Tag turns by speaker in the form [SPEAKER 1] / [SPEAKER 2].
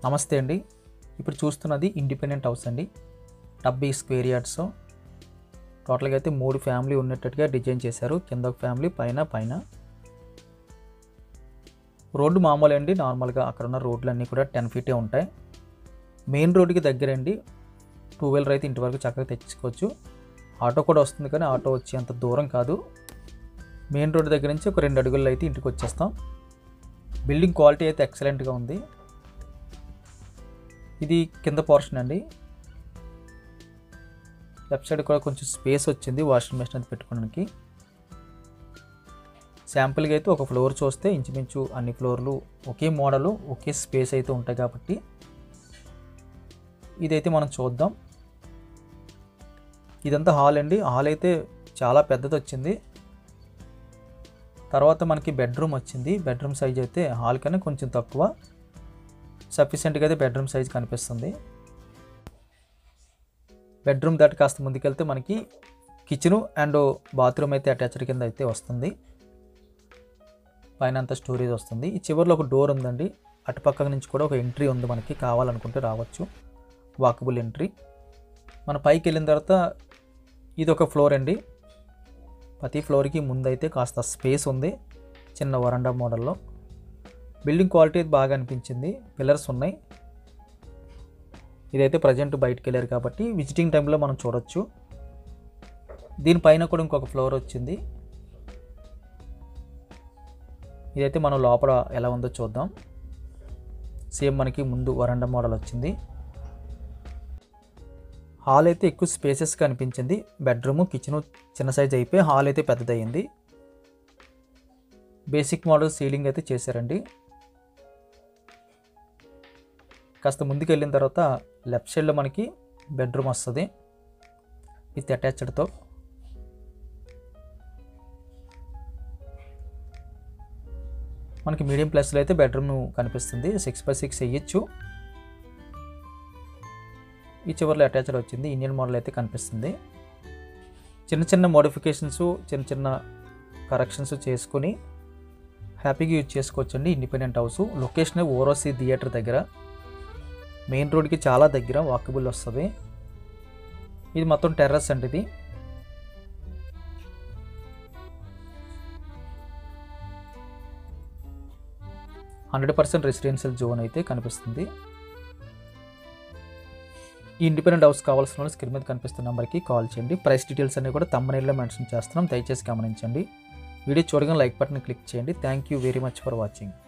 [SPEAKER 1] నమస్తే అండి ఇప్పుడు చూస్తున్నది ఇండిపెండెంట్ హౌస్ అండి డెబ్బై స్క్వేర్ యార్డ్స్ టోటల్గా అయితే మూడు ఫ్యామిలీ ఉన్నట్టుగా డిజైన్ చేశారు కింద ఒక ఫ్యామిలీ పైన పైన రోడ్డు మామూలు అండి నార్మల్గా అక్కడ ఉన్న రోడ్లన్నీ కూడా టెన్ ఫీటే ఉంటాయి మెయిన్ రోడ్డుకి దగ్గర అండి టూ వీలర్ అయితే ఇంటి వరకు చక్కగా తెచ్చుకోవచ్చు ఆటో కూడా వస్తుంది కానీ ఆటో వచ్చేంత దూరం కాదు మెయిన్ రోడ్డు దగ్గర నుంచి ఒక రెండు అడుగుల్లో అయితే ఇంటికి వచ్చేస్తాం బిల్డింగ్ క్వాలిటీ అయితే ఎక్సలెంట్గా ఉంది ఇది కింద పోర్షన్ అండి లెఫ్ట్ సైడ్ కూడా కొంచెం స్పేస్ వచ్చింది వాషింగ్ మెషిన్ అది పెట్టుకోవడానికి శాంపుల్గా అయితే ఒక ఫ్లోర్ చూస్తే ఇంచుమించు అన్ని ఫ్లోర్లు ఒకే మోడలు ఒకే స్పేస్ అయితే ఉంటాయి కాబట్టి ఇదైతే మనం చూద్దాం ఇదంతా హాల్ అండి హాల్ అయితే చాలా పెద్దది వచ్చింది తర్వాత మనకి బెడ్రూమ్ వచ్చింది బెడ్రూమ్ సైజ్ అయితే హాల్ కన్నా కొంచెం తక్కువ సఫిషియెంట్గా అయితే బెడ్రూమ్ సైజ్ కనిపిస్తుంది బెడ్రూమ్ దాటి కాస్త ముందుకెళ్తే మనకి కిచెను అండ్ బాత్రూమ్ అయితే అటాచ్డ్ కింద అయితే వస్తుంది పైన అంతా స్టోరేజ్ వస్తుంది ఈ చివరిలో ఒక డోర్ ఉందండి అటుపక్క నుంచి కూడా ఒక ఎంట్రీ ఉంది మనకి కావాలనుకుంటే రావచ్చు వాకబుల్ ఎంట్రీ మన పైకి వెళ్ళిన తర్వాత ఇది ఒక ఫ్లోర్ అండి ప్రతి ఫ్లోర్కి ముందైతే కాస్త స్పేస్ ఉంది చిన్న వరండా మోడల్లో బిల్డింగ్ క్వాలిటీ బాగా అనిపించింది పిల్లర్స్ ఉన్నాయి ఇదైతే ప్రజెంట్ బయటకు వెళ్ళారు కాబట్టి విజిటింగ్ టైంలో మనం చూడొచ్చు దీనిపైన కూడా ఇంకొక ఫ్లోర్ వచ్చింది ఇదైతే మనం లోపల ఎలా ఉందో చూద్దాం సేమ్ మనకి ముందు వరండా మోడల్ వచ్చింది హాల్ అయితే ఎక్కువ స్పేసెస్ కనిపించింది బెడ్రూమ్ కిచెన్ చిన్న సైజ్ అయిపోయి హాల్ అయితే పెద్దదయ్యింది బేసిక్ మోడల్ సీలింగ్ అయితే చేశారండి కాస్త ముందుకు వెళ్ళిన తర్వాత లెఫ్ట్ సైడ్లో మనకి బెడ్రూమ్ వస్తుంది విత్ అటాచ్డ్తో మనకి మీడియం ప్లస్లో అయితే బెడ్రూమ్ కనిపిస్తుంది సిక్స్ బై సిక్స్ వేయచ్చు ఈ చివరిలో అటాచ్డ్ వచ్చింది ఇండియన్ మోడల్ అయితే కనిపిస్తుంది చిన్న చిన్న మోడిఫికేషన్స్ చిన్న చిన్న కరెక్షన్స్ చేసుకుని హ్యాపీగా యూజ్ చేసుకోవచ్చండి ఇండిపెండెంట్ హౌస్ లొకేషన్ ఓరోసి థియేటర్ దగ్గర మెయిన్ రోడ్కి చాలా దగ్గర వాకబుల్ వస్తుంది ఇది మొత్తం టెర్రస్ అండి ఇది హండ్రెడ్ పర్సెంట్ రెసిడెన్షియల్ జోన్ అయితే కనిపిస్తుంది ఈ ఇండిపెండెంట్ హౌస్ కావాల్సిన వాళ్ళు స్క్రీన్ మీద కనిపిస్తున్న నెంబర్కి కాల్ చేయండి ప్రైస్ డీటెయిల్స్ అన్ని కూడా తమ్మనేల్లో మెన్షన్ చేస్తున్నాం దయచేసి గమనించండి వీడియో చూడగానే లైక్ బటన్ క్లిక్ చేయండి thank you very much for watching